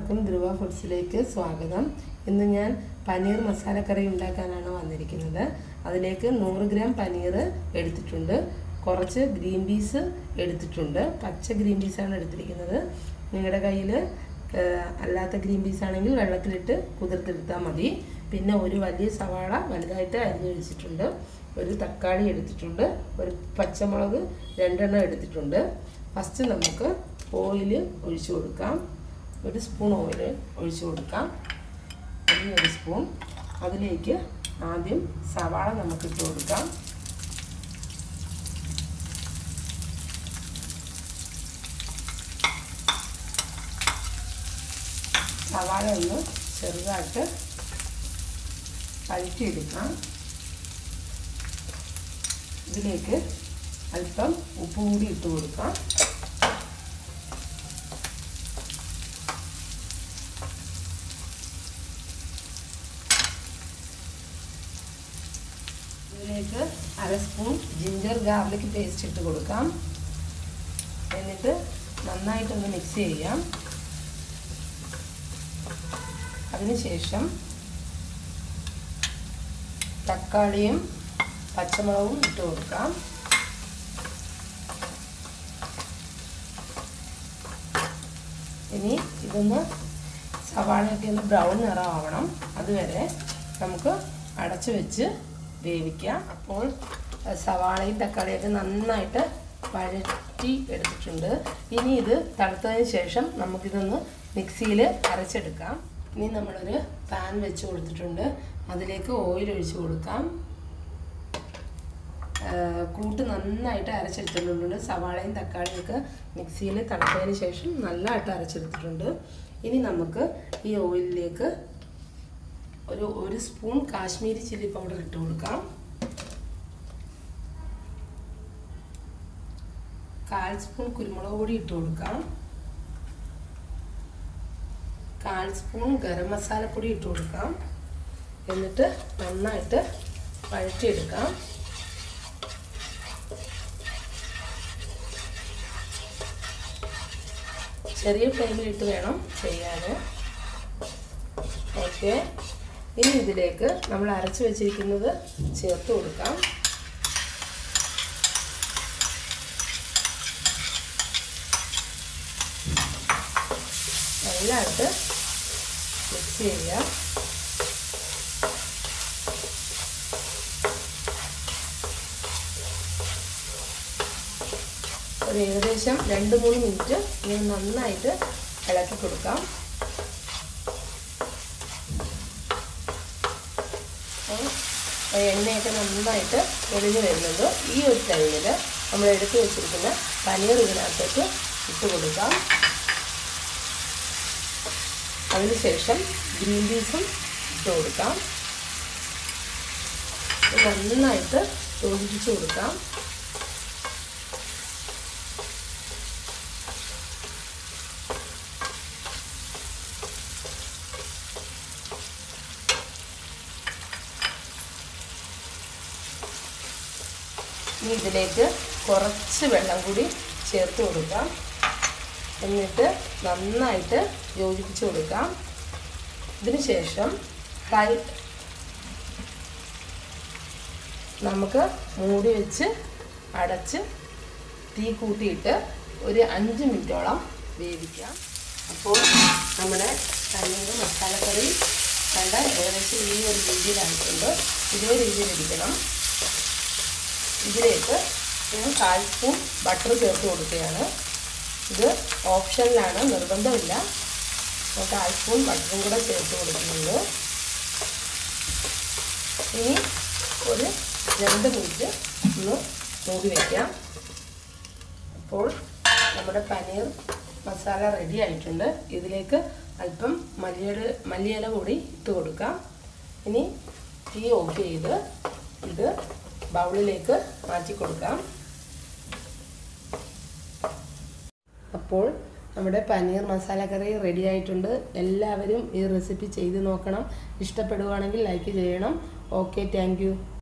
എല്ലാവർക്കും ധ്രുവ ഫുഡ്സിലേക്ക് സ്വാഗതം ഇന്ന് ഞാൻ പനീർ മസാലക്കറി ഉണ്ടാക്കാനാണ് വന്നിരിക്കുന്നത് അതിലേക്ക് നൂറ് ഗ്രാം പനീർ എടുത്തിട്ടുണ്ട് കുറച്ച് ഗ്രീൻ പീസ് എടുത്തിട്ടുണ്ട് പച്ച ഗ്രീൻ പീസാണ് എടുത്തിരിക്കുന്നത് നിങ്ങളുടെ കയ്യിൽ അല്ലാത്ത ഗ്രീൻ പീസ് ആണെങ്കിൽ വെള്ളത്തിലിട്ട് കുതിർത്തെടുത്താൽ മതി പിന്നെ ഒരു വലിയ സവാള വലുതായിട്ട് അരിഞ്ഞു വെച്ചിട്ടുണ്ട് ഒരു തക്കാളി എടുത്തിട്ടുണ്ട് ഒരു പച്ചമുളക് രണ്ടെണ്ണം എടുത്തിട്ടുണ്ട് ഫസ്റ്റ് നമുക്ക് ഓയിൽ ഒഴിച്ചു കൊടുക്കാം ഒരു സ്പൂൺ ഓയിൽ ഒഴിച്ചു കൊടുക്കാം ഈ ഒരു സ്പൂൺ അതിലേക്ക് ആദ്യം സവാള നമുക്ക് ഇട്ട് കൊടുക്കാം സവാള ഒന്ന് ചെറുതായിട്ട് വഴറ്റിയെടുക്കാം ഇതിലേക്ക് അല്പം ഉപ്പ് കൂടി ഇട്ട് കൊടുക്കാം ഇതിലേക്ക് അര സ്പൂൺ ജിഞ്ചർ ഗാർലിക് പേസ്റ്റ് ഇട്ട് കൊടുക്കാം എന്നിട്ട് നന്നായിട്ടൊന്ന് മിക്സ് ചെയ്യാം അതിനുശേഷം തക്കാളിയും പച്ചമുളകും ഇട്ട് കൊടുക്കാം ഇനി ഇതൊന്ന് സവാളയൊക്കെ ഒന്ന് ബ്രൗൺ നിറമാവണം അതുവരെ നമുക്ക് അടച്ചു വെച്ച് വേവിക്കാം അപ്പോൾ സവാളയും തക്കാളിയൊക്കെ നന്നായിട്ട് വഴറ്റി എടുത്തിട്ടുണ്ട് ഇനി ഇത് തണുത്തതിന് ശേഷം നമുക്കിതൊന്ന് മിക്സിയിൽ അരച്ചെടുക്കാം ഇനി നമ്മളൊരു പാൻ വെച്ച് കൊടുത്തിട്ടുണ്ട് അതിലേക്ക് ഓയിൽ ഒഴിച്ച് കൊടുക്കാം കൂട്ട് നന്നായിട്ട് അരച്ചെടുത്തിട്ടുണ്ട് സവാളയും തക്കാളിയും ഒക്കെ മിക്സിയിൽ തണുത്തതിന് ശേഷം നല്ലതായിട്ട് അരച്ചെടുത്തിട്ടുണ്ട് ഇനി നമുക്ക് ഈ ഓയിലിലേക്ക് ഒരു ഒരു സ്പൂൺ കാശ്മീരി ചില്ലി പൗഡർ ഇട്ട് കൊടുക്കാം കാൽ സ്പൂൺ കുരുമുളക് പൊടി ഇട്ട് കൊടുക്കാം കാൽ സ്പൂൺ ഗരം മസാലപ്പൊടി ഇട്ട് കൊടുക്കാം എന്നിട്ട് നന്നായിട്ട് വഴറ്റിയെടുക്കാം ചെറിയ ഫ്ലെയിമിലിട്ട് വേണം ചെയ്യാൻ ഓക്കെ ഇനി ഇതിലേക്ക് നമ്മൾ അരച്ച് വെച്ചിരിക്കുന്നത് ചേർത്ത് കൊടുക്കാം നല്ലതായിട്ട് മിക്സ് ചെയ്യുക ഒരു ഏകദേശം രണ്ട് മൂന്ന് മിനിറ്റ് ഇങ്ങനെ നന്നായിട്ട് ഇളക്കി കൊടുക്കാം എണ്ണയൊക്കെ നന്നായിട്ട് പൊടിഞ്ഞ് വരുന്നത് ഈ ഒരു ടൈമിൽ നമ്മൾ എടുത്തു വെച്ചിരിക്കുന്ന പനീർ ഇതിനകത്തേക്ക് ഇട്ട് കൊടുക്കാം അതിനുശേഷം ഗ്രീൻ പീസും ഇട്ട് കൊടുക്കാം നന്നായിട്ട് യോജിപ്പിച്ച് കൊടുക്കാം ഇനി ഇതിലേക്ക് കുറച്ച് വെള്ളം കൂടി ചേർത്ത് കൊടുക്കാം എന്നിട്ട് നന്നായിട്ട് യോജിപ്പിച്ച് കൊടുക്കാം ഇതിന് ശേഷം ഫ്രൈ നമുക്ക് മൂടി വെച്ച് അടച്ച് തീ കൂട്ടിയിട്ട് ഒരു അഞ്ച് മിനിറ്റോളം വേവിക്കാം അപ്പോൾ നമ്മുടെ പനീർ മസാലക്കറി വേണ്ട ഏകദേശം ഈ ഒരു രീതിയിലായിട്ടുണ്ട് ഇതേ രീതിയിലിരിക്കണം ഇതിലേക്ക് ഞാൻ കാൽ സ്പൂൺ ബട്ടർ ചേർത്ത് കൊടുക്കുകയാണ് ഇത് ഓപ്ഷനിലാണ് നിർബന്ധമില്ല കാൽ സ്പൂൺ ബട്ടറും കൂടെ ചേർത്ത് കൊടുക്കുന്നുണ്ട് ഇനി ഒരു രണ്ട് മിനിറ്റ് ഒന്ന് മൂടി വയ്ക്കാം അപ്പോൾ നമ്മുടെ പനീർ മസാല റെഡി ആയിട്ടുണ്ട് ഇതിലേക്ക് അല്പം മല്ലിയില മല്ലിയില കൂടി ഇട്ട് കൊടുക്കാം ഇനി തീ ഓഫ് ചെയ്ത് ഇത് ബൗളിലേക്ക് മാറ്റി കൊടുക്കാം അപ്പോൾ നമ്മുടെ പനീർ മസാല കറി റെഡി ആയിട്ടുണ്ട് എല്ലാവരും ഈ റെസിപ്പി ചെയ്ത് നോക്കണം ഇഷ്ടപ്പെടുകയാണെങ്കിൽ ലൈക്ക് ചെയ്യണം ഓക്കെ താങ്ക്